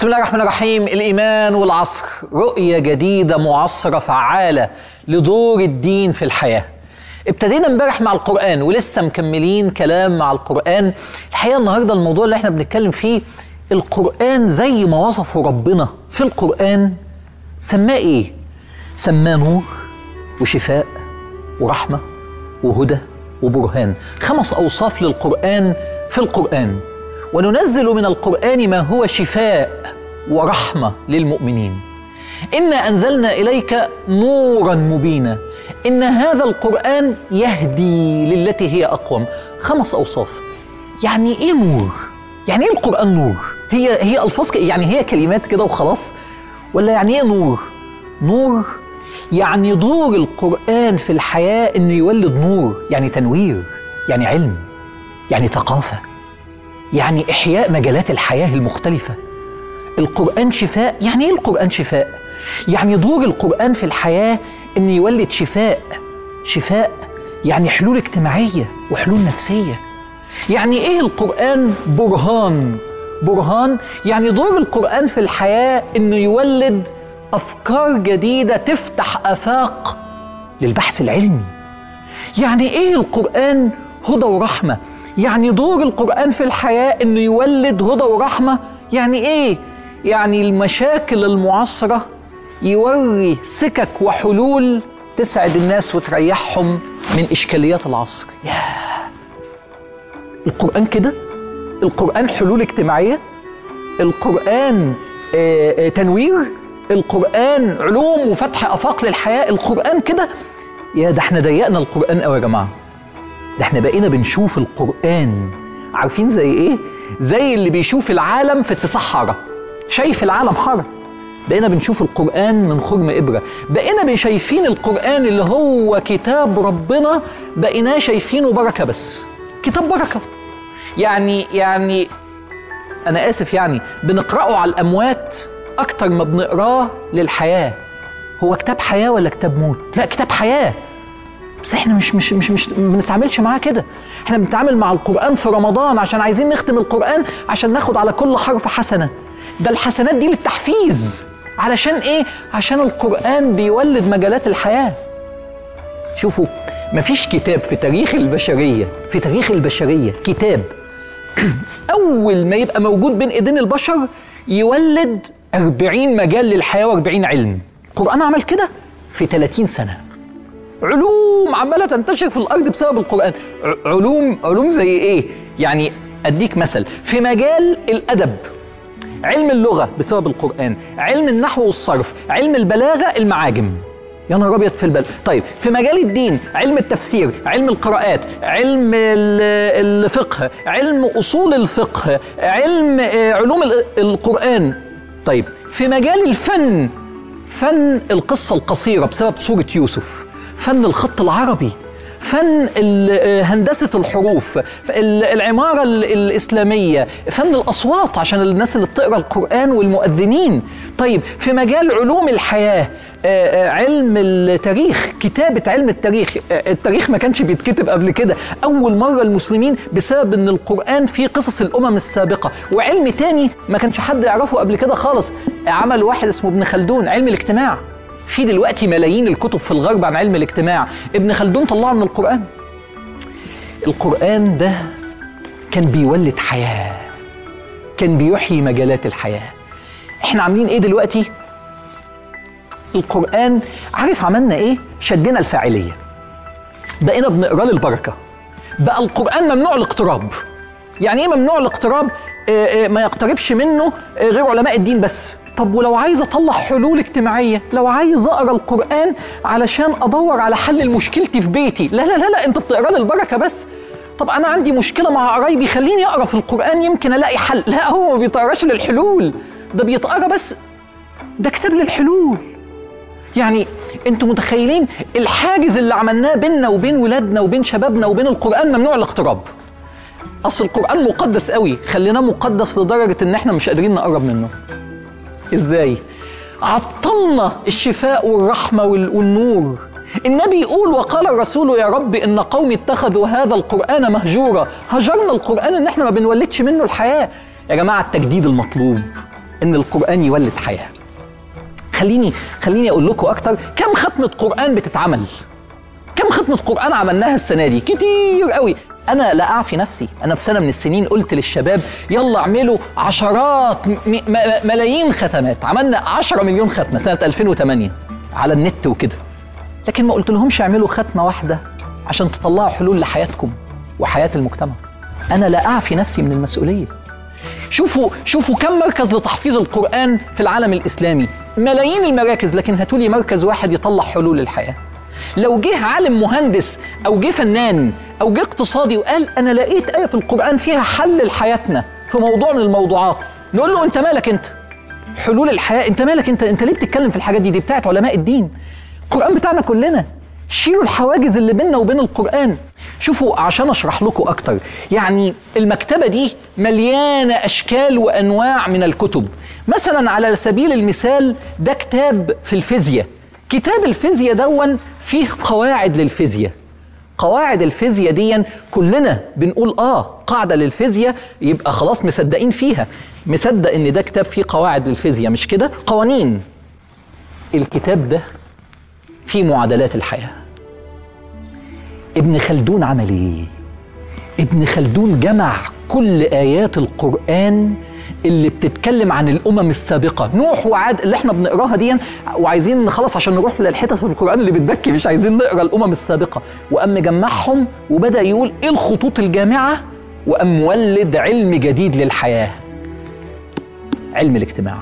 بسم الله الرحمن الرحيم الإيمان والعصر رؤية جديدة معصرة فعالة لدور الدين في الحياة ابتدينا امبارح مع القرآن ولسه مكملين كلام مع القرآن الحقيقة النهاردة الموضوع اللي احنا بنتكلم فيه القرآن زي ما وصفه ربنا في القرآن سماه ايه؟ سماه نور وشفاء ورحمة وهدى وبرهان خمس أوصاف للقرآن في القرآن وننزل من القرآن ما هو شفاء ورحمة للمؤمنين إنا أنزلنا إليك نورا مبينا إن هذا القرآن يهدي للتي هي أقوم خمس أوصاف يعني إيه نور؟ يعني إيه القرآن نور؟ هي هي ألفاظ يعني هي كلمات كده وخلاص ولا يعني إيه نور؟ نور يعني دور القرآن في الحياة إنه يولد نور يعني تنوير يعني علم يعني ثقافة يعني إحياء مجالات الحياة المختلفة القرآن شفاء يعني إيه القرآن شفاء؟ يعني دور القرآن في الحياة إن يولد شفاء شفاء يعني حلول اجتماعية وحلول نفسية يعني إيه القرآن برهان؟ برهان يعني دور القرآن في الحياة إنه يولد أفكار جديدة تفتح آفاق للبحث العلمي يعني إيه القرآن هدى ورحمة؟ يعني دور القرآن في الحياة إنه يولد هدى ورحمة يعني إيه؟ يعني المشاكل المعاصرة يوري سكك وحلول تسعد الناس وتريحهم من إشكاليات العصر ياه القرآن كده القرآن حلول اجتماعية القرآن آه، آه، تنوير القرآن علوم وفتح آفاق للحياة القرآن كده يا ده احنا ضيقنا القرآن قوي يا جماعة ده احنا بقينا بنشوف القرآن عارفين زي ايه؟ زي اللي بيشوف العالم في اتساع حارة شايف العالم حارة بقينا بنشوف القرآن من خرم إبرة بقينا شايفين القرآن اللي هو كتاب ربنا بقيناه شايفينه بركة بس كتاب بركة يعني يعني أنا آسف يعني بنقرأه على الأموات أكتر ما بنقراه للحياة هو كتاب حياة ولا كتاب موت؟ لا كتاب حياة بس احنا مش مش مش مش ما بنتعاملش معاه كده احنا بنتعامل مع القرآن في رمضان عشان عايزين نختم القرآن عشان ناخد على كل حرف حسنة ده الحسنات دي للتحفيز علشان ايه عشان القرآن بيولد مجالات الحياة شوفوا مفيش كتاب في تاريخ البشرية في تاريخ البشرية كتاب أول ما يبقى موجود بين إيدين البشر يولد أربعين مجال للحياة وأربعين علم القرآن عمل كده في 30 سنة علوم عماله تنتشر في الارض بسبب القران ع- علوم علوم زي ايه يعني اديك مثل في مجال الادب علم اللغه بسبب القران علم النحو والصرف علم البلاغه المعاجم يا نهار ابيض في البل طيب في مجال الدين علم التفسير علم القراءات علم ال- الفقه علم اصول الفقه علم آه، علوم ال- القران طيب في مجال الفن فن القصة القصيرة بسبب سورة يوسف فن الخط العربي فن ال- آه، هندسة الحروف ال- العمارة ال- الإسلامية فن الأصوات عشان الناس اللي بتقرأ القرآن والمؤذنين طيب في مجال علوم الحياة آه، آه، علم التاريخ كتابة علم التاريخ آه، التاريخ ما كانش بيتكتب قبل كده أول مرة المسلمين بسبب أن القرآن فيه قصص الأمم السابقة وعلم تاني ما كانش حد يعرفه قبل كده خالص عمل واحد اسمه ابن خلدون علم الاجتماع في دلوقتي ملايين الكتب في الغرب عن علم الاجتماع ابن خلدون طلعه من القرآن القرآن ده كان بيولد حياة كان بيحيي مجالات الحياة احنا عاملين ايه دلوقتي القرآن عارف عملنا ايه شدنا الفاعلية بقينا بنقرا للبركة بقى القرآن ممنوع الاقتراب يعني ايه ممنوع الاقتراب آه، آه، ما يقتربش منه آه، غير علماء الدين بس طب ولو عايز اطلع حلول اجتماعيه لو عايز اقرا القران علشان ادور على حل لمشكلتي في بيتي لا لا لا لا انت بتقرا للبركه بس طب انا عندي مشكله مع قرايبي خليني اقرا في القران يمكن الاقي حل لا هو ما بيتقراش للحلول ده بيتقرا بس ده كتاب للحلول يعني انتوا متخيلين الحاجز اللي عملناه بيننا وبين ولادنا وبين شبابنا وبين القران ممنوع الاقتراب اصل القران مقدس قوي خليناه مقدس لدرجه ان احنا مش قادرين نقرب منه ازاي عطلنا الشفاء والرحمه وال- والنور النبي يقول وقال الرسول يا رب ان قومي اتخذوا هذا القران مهجورا هجرنا القران ان احنا ما بنولدش منه الحياه يا جماعه التجديد المطلوب ان القران يولد حياه خليني خليني اقول لكم اكتر كم ختمه قران بتتعمل كم ختمه قران عملناها السنه دي كتير قوي انا لا اعفي نفسي انا في سنه من السنين قلت للشباب يلا اعملوا عشرات م- م- ملايين ختمات عملنا 10 مليون ختمه سنه 2008 على النت وكده لكن ما قلت لهمش اعملوا ختمه واحده عشان تطلعوا حلول لحياتكم وحياه المجتمع انا لا اعفي نفسي من المسؤوليه شوفوا شوفوا كم مركز لتحفيظ القرآن في العالم الإسلامي ملايين المراكز لكن هاتوا لي مركز واحد يطلع حلول للحياة لو جه عالم مهندس أو جه فنان أو جه اقتصادي وقال أنا لقيت آية في القرآن فيها حل لحياتنا في موضوع من الموضوعات نقول له أنت مالك أنت حلول الحياة أنت مالك أنت أنت ليه بتتكلم في الحاجات دي دي بتاعت علماء الدين القرآن بتاعنا كلنا شيلوا الحواجز اللي بيننا وبين القرآن شوفوا عشان اشرح لكم اكتر يعني المكتبه دي مليانه اشكال وانواع من الكتب مثلا على سبيل المثال ده كتاب في الفيزياء كتاب الفيزياء دون فيه قواعد للفيزياء قواعد الفيزياء دي كلنا بنقول اه قاعده للفيزياء يبقى خلاص مصدقين فيها مصدق ان ده كتاب فيه قواعد للفيزياء مش كده قوانين الكتاب ده فيه معادلات الحياه ابن خلدون عمل ايه ابن خلدون جمع كل ايات القران اللي بتتكلم عن الامم السابقه نوح وعاد اللي احنا بنقراها دي وعايزين نخلص عشان نروح للحتت في القران اللي بتبكي مش عايزين نقرا الامم السابقه وقام مجمعهم وبدا يقول ايه الخطوط الجامعه وقام مولد علم جديد للحياه علم الاجتماع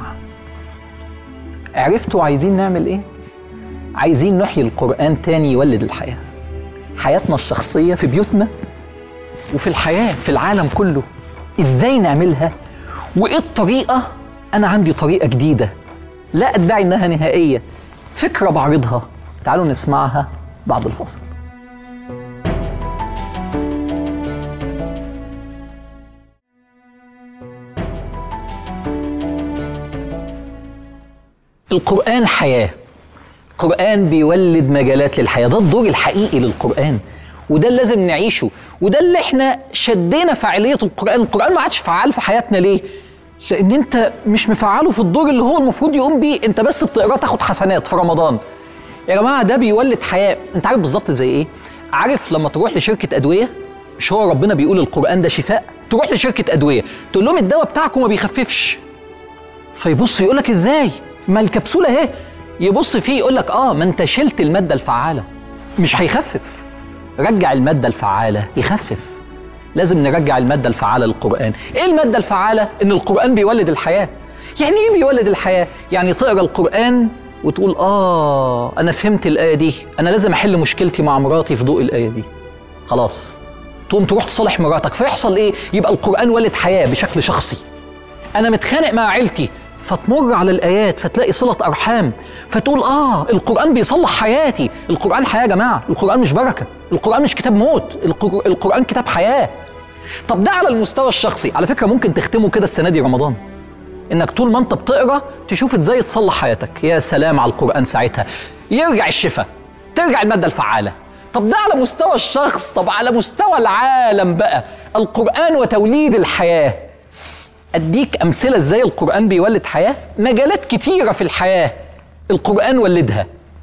عرفتوا عايزين نعمل ايه عايزين نحيي القران تاني يولد الحياه حياتنا الشخصيه في بيوتنا وفي الحياه في العالم كله ازاي نعملها وايه الطريقه انا عندي طريقه جديده لا ادعي انها نهائيه فكره بعرضها تعالوا نسمعها بعد الفصل القرآن حياة القرآن بيولد مجالات للحياة ده الدور الحقيقي للقرآن وده اللي لازم نعيشه وده اللي احنا شدينا فاعلية القرآن القرآن ما عادش فعال في حياتنا ليه؟ لأن أنت مش مفعله في الدور اللي هو المفروض يقوم بيه أنت بس بتقراه تاخد حسنات في رمضان يا جماعة ده بيولد حياة أنت عارف بالظبط زي إيه؟ عارف لما تروح لشركة أدوية مش هو ربنا بيقول القرآن ده شفاء تروح لشركة أدوية تقول لهم الدواء بتاعكم ما بيخففش فيبص يقول لك ازاي ما الكبسوله اهي يبص فيه يقول لك اه ما انت شلت الماده الفعاله مش هيخفف رجع الماده الفعاله يخفف لازم نرجع الماده الفعاله للقران ايه الماده الفعاله ان القران بيولد الحياه يعني ايه بيولد الحياه يعني تقرا القران وتقول اه انا فهمت الايه دي انا لازم احل مشكلتي مع مراتي في ضوء الايه دي خلاص تقوم تروح تصالح مراتك فيحصل ايه يبقى القران ولد حياه بشكل شخصي انا متخانق مع عيلتي فتمر على الايات فتلاقي صله ارحام فتقول اه القران بيصلح حياتي القران حياه يا جماعه القران مش بركه القران مش كتاب موت القر- القران كتاب حياه طب ده على المستوى الشخصي على فكره ممكن تختمه كده السنه دي رمضان انك طول ما انت بتقرا تشوف ازاي تصلح حياتك يا سلام على القران ساعتها يرجع الشفاء ترجع الماده الفعاله طب ده على مستوى الشخص طب على مستوى العالم بقى القران وتوليد الحياه اديك امثله ازاي القران بيولد حياه مجالات كتيره في الحياه القران ولدها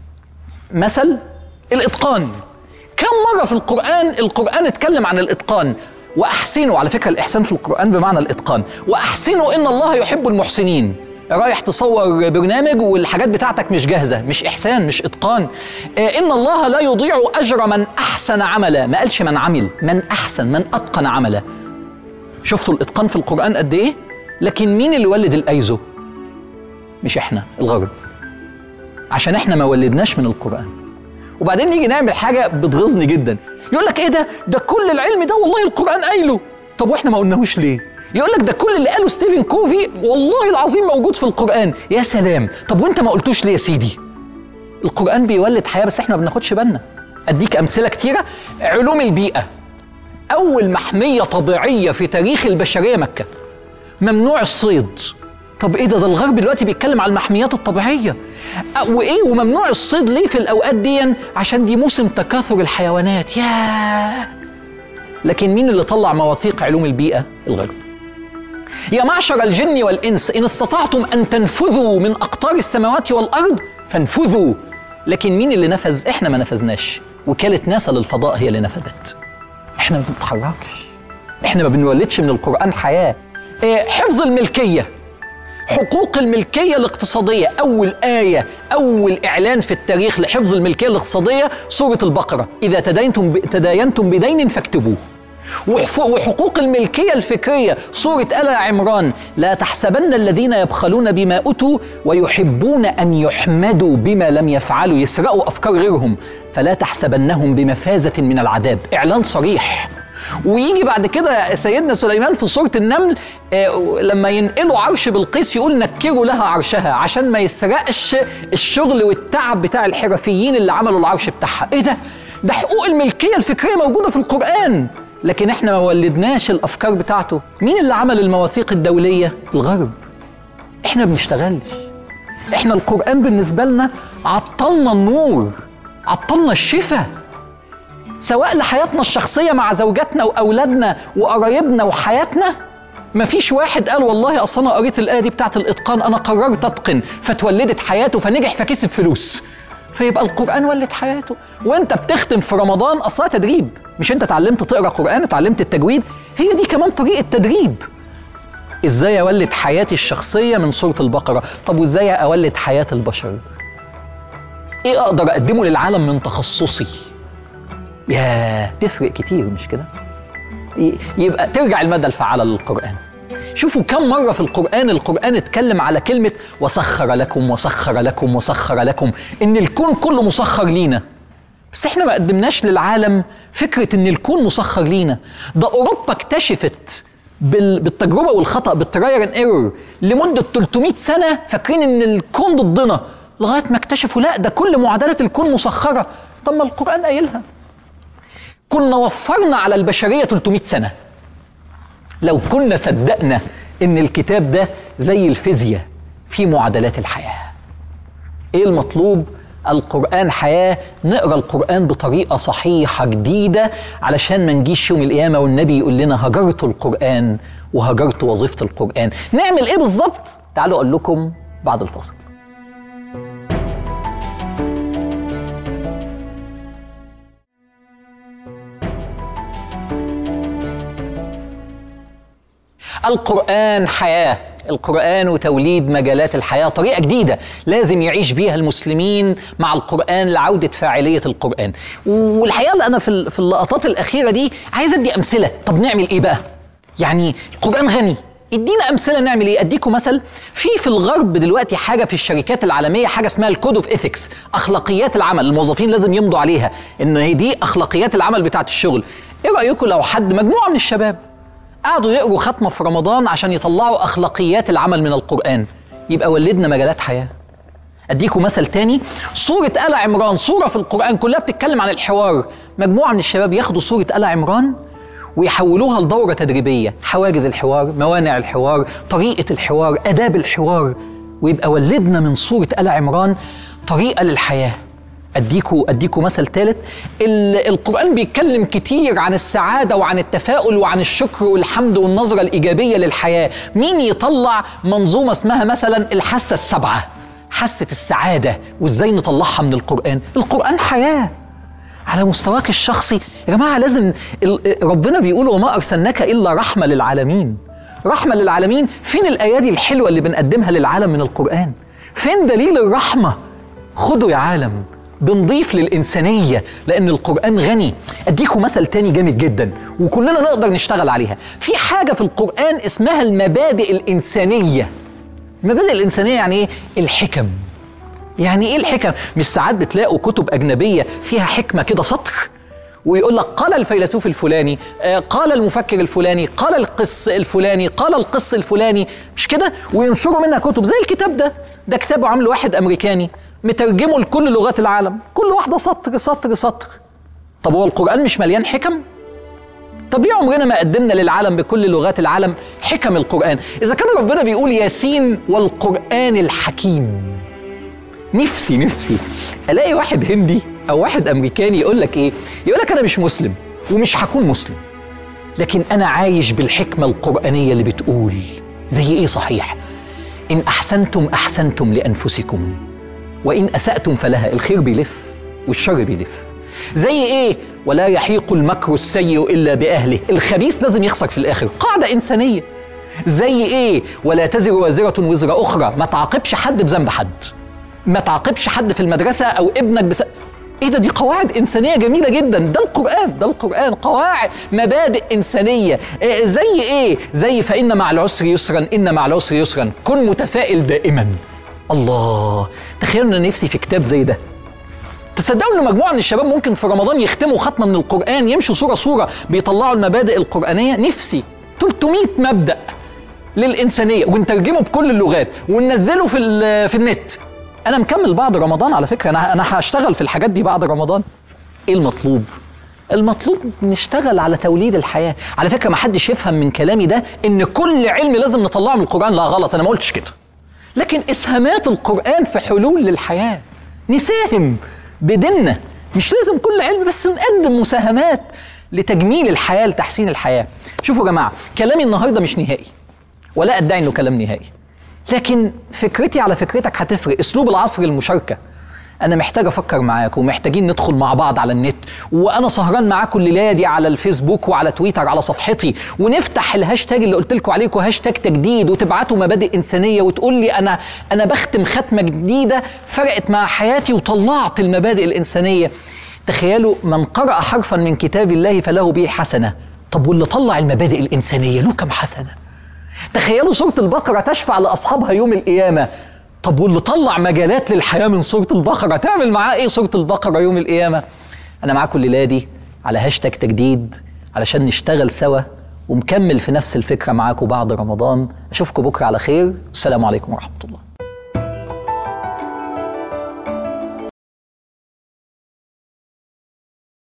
مثل الاتقان كم مره في القران القران اتكلم عن الاتقان واحسنوا على فكره الاحسان في القران بمعنى الاتقان واحسنوا ان الله يحب المحسنين رايح تصور برنامج والحاجات بتاعتك مش جاهزه مش احسان مش اتقان آه، ان الله لا يضيع اجر من احسن عملا ما قالش من عمل من احسن من اتقن عملا شفتوا الاتقان في القران قد ايه لكن مين اللي ولد الايزو مش احنا الغرب عشان احنا ما ولدناش من القران وبعدين نيجي نعمل حاجه بتغيظني جدا يقول لك ايه ده ده كل العلم ده والله القران قايله طب واحنا ما قلناهوش ليه يقول لك ده كل اللي قاله ستيفن كوفي والله العظيم موجود في القران يا سلام طب وانت ما قلتوش ليه يا سيدي القران بيولد حياه بس احنا ما بناخدش بالنا اديك امثله كتيره علوم البيئه أول محمية طبيعية في تاريخ البشرية مكة ممنوع الصيد طب ايه ده ده الغرب دلوقتي بيتكلم على المحميات الطبيعيه أه، وايه وممنوع الصيد ليه في الاوقات دي عشان دي موسم تكاثر الحيوانات ياه لكن مين اللي طلع مواثيق علوم البيئه الغرب يا معشر الجن والإنس إن استطعتم أن تنفذوا من أقطار السماوات والأرض فانفذوا لكن مين اللي نفذ؟ إحنا ما نفذناش وكالة ناسا للفضاء هي اللي نفذت إحنا ما بنتحركش إحنا ما بنولدش من القرآن حياة إيه، حفظ الملكية حقوق الملكية الاقتصادية أول آية أول إعلان في التاريخ لحفظ الملكية الاقتصادية سورة البقرة إذا تداينتم ب- تداينتم بدين فاكتبوه وحف- وحقوق الملكية الفكرية سورة آل عمران لا تحسبن الذين يبخلون بما أتوا ويحبون أن يحمدوا بما لم يفعلوا يسرقوا أفكار غيرهم فلا تحسبنهم بمفازة من العذاب إعلان صريح ويجي بعد كده سيدنا سليمان في سورة النمل آه، لما ينقلوا عرش بلقيس يقول نكروا لها عرشها عشان ما يسرقش الشغل والتعب بتاع الحرفيين اللي عملوا العرش بتاعها ايه ده ده حقوق الملكية الفكرية موجودة في القرآن لكن احنا ما ولدناش الافكار بتاعته مين اللي عمل المواثيق الدولية الغرب احنا ما بنشتغلش احنا القرآن بالنسبة لنا عطلنا النور عطلنا الشفاء سواء لحياتنا الشخصية مع زوجاتنا وأولادنا وقرايبنا وحياتنا مفيش واحد قال والله أصل أنا قريت الآية دي بتاعت الإتقان أنا قررت أتقن فتولدت حياته فنجح فكسب فلوس فيبقى القرآن ولد حياته وأنت بتختم في رمضان أصلا تدريب مش أنت اتعلمت تقرأ قرآن اتعلمت التجويد هي دي كمان طريقة تدريب ازاي اولد حياتي الشخصيه من سوره البقره طب وازاي اولد حياه البشر ايه اقدر اقدمه للعالم من تخصصي يا تفرق كتير مش كده ي- يبقى ترجع المادة الفعالة للقرآن شوفوا كم مرة في القرآن القرآن اتكلم على كلمة وسخر لكم وسخر لكم وسخر لكم إن الكون كله مسخر لينا بس احنا ما قدمناش للعالم فكرة إن الكون مسخر لينا ده أوروبا اكتشفت بال- بالتجربة والخطأ بالتراير ان ايرور لمدة 300 سنة فاكرين إن الكون ضدنا لغاية ما اكتشفوا لا ده كل معادلات الكون مسخرة طب ما القرآن قايلها كنا وفرنا على البشرية 300 سنة لو كنا صدقنا ان الكتاب ده زي الفيزياء في معادلات الحياة ايه المطلوب القرآن حياة نقرأ القرآن بطريقة صحيحة جديدة علشان ما نجيش يوم القيامة والنبي يقول لنا هجرت القرآن وهجرت وظيفة القرآن نعمل ايه بالظبط تعالوا اقول لكم بعد الفاصل القرآن حياة القرآن وتوليد مجالات الحياة طريقة جديدة لازم يعيش بيها المسلمين مع القرآن لعودة فاعلية القرآن والحقيقة اللي أنا في ال- في اللقطات الأخيرة دي عايز أدي أمثلة طب نعمل إيه بقى يعني القرآن غني ادينا امثله نعمل ايه اديكم مثل في في الغرب دلوقتي حاجه في الشركات العالميه حاجه اسمها الكود اوف ايثكس اخلاقيات العمل الموظفين لازم يمضوا عليها ان هي دي اخلاقيات العمل بتاعه الشغل ايه رايكم لو حد مجموعه من الشباب قعدوا يقروا ختمه في رمضان عشان يطلعوا اخلاقيات العمل من القران يبقى ولدنا مجالات حياه اديكم مثل تاني سورة آل عمران سورة في القرآن كلها بتتكلم عن الحوار مجموعة من الشباب ياخدوا سورة آل عمران ويحولوها لدورة تدريبية حواجز الحوار موانع الحوار طريقة الحوار أداب الحوار ويبقى ولدنا من سورة آل عمران طريقة للحياة أديكوا أديكوا مثل ثالث ال- القرآن بيتكلم كتير عن السعادة وعن التفاؤل وعن الشكر والحمد والنظرة الإيجابية للحياة مين يطلع منظومة اسمها مثلا الحاسة السبعة حاسة السعادة وإزاي نطلعها من القرآن القرآن حياة على مستواك الشخصي يا جماعة لازم ال- ربنا بيقول وما أرسلناك إلا رحمة للعالمين رحمة للعالمين فين الأيادي الحلوة اللي بنقدمها للعالم من القرآن فين دليل الرحمة خدوا يا عالم بنضيف للإنسانية لأن القرآن غني أديكم مثل تاني جامد جدا وكلنا نقدر نشتغل عليها في حاجة في القرآن اسمها المبادئ الإنسانية المبادئ الإنسانية يعني إيه؟ الحكم يعني ايه الحكم؟ مش ساعات بتلاقوا كتب اجنبيه فيها حكمه كده سطر ويقول لك قال الفيلسوف الفلاني آه، قال المفكر الفلاني قال القس الفلاني قال القس الفلاني مش كده وينشروا منها كتب زي الكتاب ده ده كتابه عامل واحد امريكاني مترجمه لكل لغات العالم كل واحده سطر سطر سطر طب هو القران مش مليان حكم طب ليه عمرنا ما قدمنا للعالم بكل لغات العالم حكم القران اذا كان ربنا بيقول ياسين والقران الحكيم نفسي نفسي الاقي واحد هندي او واحد امريكاني يقول لك ايه يقول لك انا مش مسلم ومش هكون مسلم لكن انا عايش بالحكمه القرانيه اللي بتقول زي ايه صحيح ان احسنتم احسنتم لانفسكم وان اساتم فلها الخير بيلف والشر بيلف زي ايه ولا يحيق المكر السيء الا باهله الخبيث لازم يخسر في الاخر قاعده انسانيه زي ايه ولا تزر وازره وزر اخرى ما تعاقبش حد بذنب حد ما تعاقبش حد في المدرسه او ابنك بس ايه ده دي قواعد انسانيه جميله جدا ده القران ده القران قواعد مبادئ انسانيه إيه زي ايه زي فان مع العسر يسرا ان مع العسر يسرا كن متفائل دائما الله تخيلوا ان نفسي في كتاب زي ده تصدقوا ان مجموعه من الشباب ممكن في رمضان يختموا ختمه من القران يمشوا صوره صوره بيطلعوا المبادئ القرانيه نفسي 300 مبدا للانسانيه ونترجمه بكل اللغات وننزله في ال- في النت انا مكمل بعد رمضان على فكره انا انا هشتغل في الحاجات دي بعد رمضان ايه المطلوب المطلوب نشتغل على توليد الحياه على فكره ما حدش يفهم من كلامي ده ان كل علم لازم نطلعه من القران لا غلط انا ما قلتش كده لكن اسهامات القران في حلول للحياه نساهم بديننا مش لازم كل علم بس نقدم مساهمات لتجميل الحياه لتحسين الحياه شوفوا يا جماعه كلامي النهارده مش نهائي ولا ادعي انه كلام نهائي لكن فكرتي على فكرتك هتفرق اسلوب العصر المشاركه انا محتاج افكر معاك ومحتاجين ندخل مع بعض على النت وانا سهران معاكم الليله دي على الفيسبوك وعلى تويتر على صفحتي ونفتح الهاشتاج اللي قلت لكم عليه هاشتاج تجديد وتبعتوا مبادئ انسانيه وتقول لي انا انا بختم ختمه جديده فرقت مع حياتي وطلعت المبادئ الانسانيه تخيلوا من قرأ حرفا من كتاب الله فله به حسنه طب واللي طلع المبادئ الانسانيه له كم حسنه تخيلوا سورة البقرة تشفع لأصحابها يوم القيامة طب واللي طلع مجالات للحياة من سورة البقرة تعمل معاه إيه سورة البقرة يوم القيامة أنا معاكم الليلة دي على هاشتاج تجديد علشان نشتغل سوا ومكمل في نفس الفكرة معاكم بعد رمضان أشوفكم بكرة على خير والسلام عليكم ورحمة الله